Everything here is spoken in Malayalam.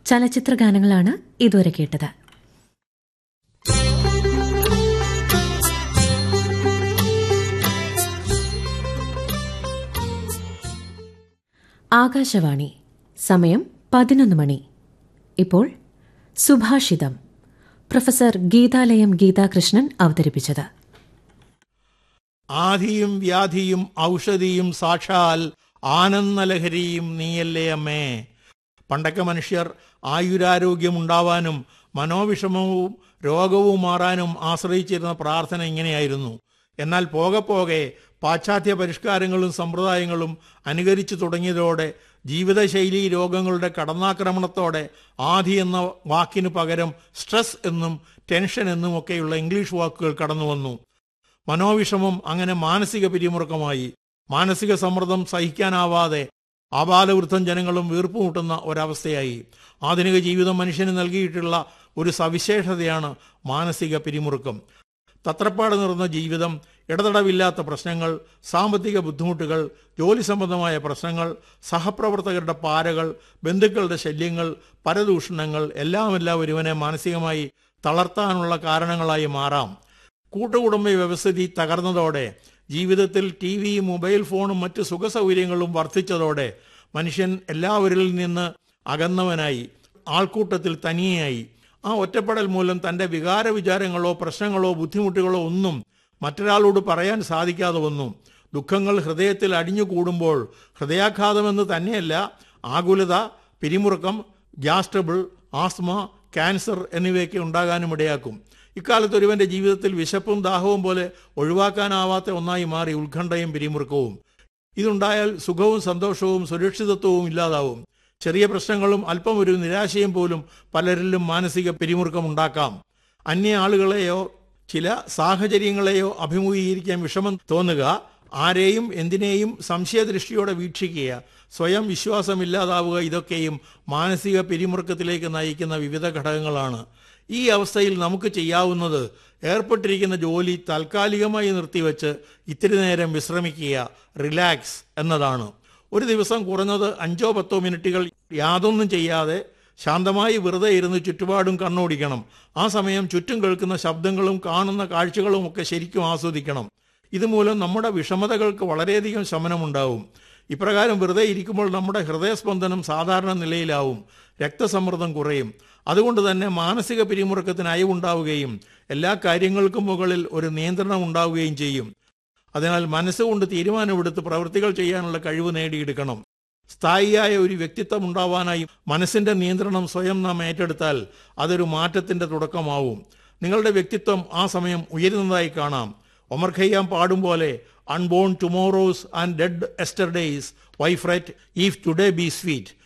ചലച്ചിത്ര ഗാനങ്ങളാണ് ഇതുവരെ കേട്ടത് ആകാശവാണി സമയം പതിനൊന്ന് മണി ഇപ്പോൾ സുഭാഷിതം പ്രൊഫസർ ഗീതാലയം ഗീതാകൃഷ്ണൻ അവതരിപ്പിച്ചത് ആധിയും വ്യാധിയും ഔഷധിയും സാക്ഷാൽ ആനന്ദലഹരിയും നീയല്ലേ അമ്മേ പണ്ടൊക്കെ മനുഷ്യർ ആയുരാരോഗ്യമുണ്ടാവാനും മനോവിഷമവും രോഗവും മാറാനും ആശ്രയിച്ചിരുന്ന പ്രാർത്ഥന ഇങ്ങനെയായിരുന്നു എന്നാൽ പോകെ പോകെ പാശ്ചാത്യ പരിഷ്കാരങ്ങളും സമ്പ്രദായങ്ങളും അനുകരിച്ചു തുടങ്ങിയതോടെ ജീവിതശൈലി രോഗങ്ങളുടെ കടന്നാക്രമണത്തോടെ ആധി എന്ന വാക്കിനു പകരം സ്ട്രെസ് എന്നും ടെൻഷൻ എന്നും ഒക്കെയുള്ള ഇംഗ്ലീഷ് വാക്കുകൾ കടന്നു വന്നു മനോവിഷമം അങ്ങനെ മാനസിക പിരിമുറുക്കമായി മാനസിക സമ്മർദ്ദം സഹിക്കാനാവാതെ ആബാലവൃദ്ധം ജനങ്ങളും വീർപ്പുമുട്ടുന്ന ഒരവസ്ഥയായി ആധുനിക ജീവിതം മനുഷ്യന് നൽകിയിട്ടുള്ള ഒരു സവിശേഷതയാണ് മാനസിക പിരിമുറുക്കം തത്രപ്പാട് നിറഞ്ഞ ജീവിതം ഇടതടവില്ലാത്ത പ്രശ്നങ്ങൾ സാമ്പത്തിക ബുദ്ധിമുട്ടുകൾ ജോലി സംബന്ധമായ പ്രശ്നങ്ങൾ സഹപ്രവർത്തകരുടെ പാരകൾ ബന്ധുക്കളുടെ ശല്യങ്ങൾ പരദൂഷണങ്ങൾ എല്ലാമെല്ലാം ഒരുവനെ മാനസികമായി തളർത്താനുള്ള കാരണങ്ങളായി മാറാം കൂട്ടുകുടുംബ വ്യവസ്ഥിതി തകർന്നതോടെ ജീവിതത്തിൽ ടി വിയും മൊബൈൽ ഫോണും മറ്റ് സുഖസൗകര്യങ്ങളും വർദ്ധിച്ചതോടെ മനുഷ്യൻ എല്ലാവരിൽ നിന്ന് അകന്നവനായി ആൾക്കൂട്ടത്തിൽ തനിയെയായി ആ ഒറ്റപ്പെടൽ മൂലം തന്റെ വികാര വിചാരങ്ങളോ പ്രശ്നങ്ങളോ ബുദ്ധിമുട്ടുകളോ ഒന്നും മറ്റൊരാളോട് പറയാൻ സാധിക്കാതെ വന്നു ദുഃഖങ്ങൾ ഹൃദയത്തിൽ അടിഞ്ഞുകൂടുമ്പോൾ ഹൃദയാഘാതമെന്ന് തന്നെയല്ല ആകുലത പിരിമുറുക്കം ഗ്യാസ് ട്രബിൾ ആസ്മ ക്യാൻസർ എന്നിവയൊക്കെ ഉണ്ടാകാനും ഇടയാക്കും ഇക്കാലത്ത് ഒരുവന്റെ ജീവിതത്തിൽ വിശപ്പും ദാഹവും പോലെ ഒഴിവാക്കാനാവാത്ത ഒന്നായി മാറി ഉത്കണ്ഠയും പിരിമുറുക്കവും ഇതുണ്ടായാൽ സുഖവും സന്തോഷവും സുരക്ഷിതത്വവും ഇല്ലാതാവും ചെറിയ പ്രശ്നങ്ങളും അല്പം ഒരു നിരാശയും പോലും പലരിലും മാനസിക പിരിമുറുക്കം ഉണ്ടാക്കാം അന്യ ആളുകളെയോ ചില സാഹചര്യങ്ങളെയോ അഭിമുഖീകരിക്കാൻ വിഷമം തോന്നുക ആരെയും എന്തിനേയും സംശയദൃഷ്ടിയോടെ വീക്ഷിക്കുക സ്വയം വിശ്വാസമില്ലാതാവുക ഇതൊക്കെയും മാനസിക പിരിമുറുക്കത്തിലേക്ക് നയിക്കുന്ന വിവിധ ഘടകങ്ങളാണ് ഈ അവസ്ഥയിൽ നമുക്ക് ചെയ്യാവുന്നത് ഏർപ്പെട്ടിരിക്കുന്ന ജോലി താൽക്കാലികമായി നിർത്തിവെച്ച് ഇത്തിരി നേരം വിശ്രമിക്കുക റിലാക്സ് എന്നതാണ് ഒരു ദിവസം കുറഞ്ഞത് അഞ്ചോ പത്തോ മിനിറ്റുകൾ യാതൊന്നും ചെയ്യാതെ ശാന്തമായി വെറുതെ ഇരുന്ന് ചുറ്റുപാടും കണ്ണോടിക്കണം ആ സമയം ചുറ്റും കേൾക്കുന്ന ശബ്ദങ്ങളും കാണുന്ന കാഴ്ചകളും ഒക്കെ ശരിക്കും ആസ്വദിക്കണം ഇതുമൂലം നമ്മുടെ വിഷമതകൾക്ക് വളരെയധികം ശമനമുണ്ടാവും ഇപ്രകാരം വെറുതെ ഇരിക്കുമ്പോൾ നമ്മുടെ ഹൃദയസ്പന്ദനം സാധാരണ നിലയിലാവും രക്തസമ്മർദ്ദം കുറയും അതുകൊണ്ട് തന്നെ മാനസിക പിരിമുറുക്കത്തിന് അയവുണ്ടാവുകയും എല്ലാ കാര്യങ്ങൾക്കും മുകളിൽ ഒരു നിയന്ത്രണം ഉണ്ടാവുകയും ചെയ്യും അതിനാൽ മനസ്സുകൊണ്ട് തീരുമാനമെടുത്ത് പ്രവൃത്തികൾ ചെയ്യാനുള്ള കഴിവ് നേടിയെടുക്കണം സ്ഥായിയായ ഒരു വ്യക്തിത്വം ഉണ്ടാവാനായി മനസ്സിന്റെ നിയന്ത്രണം സ്വയം നാം ഏറ്റെടുത്താൽ അതൊരു മാറ്റത്തിന്റെ തുടക്കമാവും നിങ്ങളുടെ വ്യക്തിത്വം ആ സമയം ഉയരുന്നതായി കാണാം ഒമർ ഖയ്യാം പാടും പോലെ unborn tomorrows and dead yesterdays why fret if today be sweet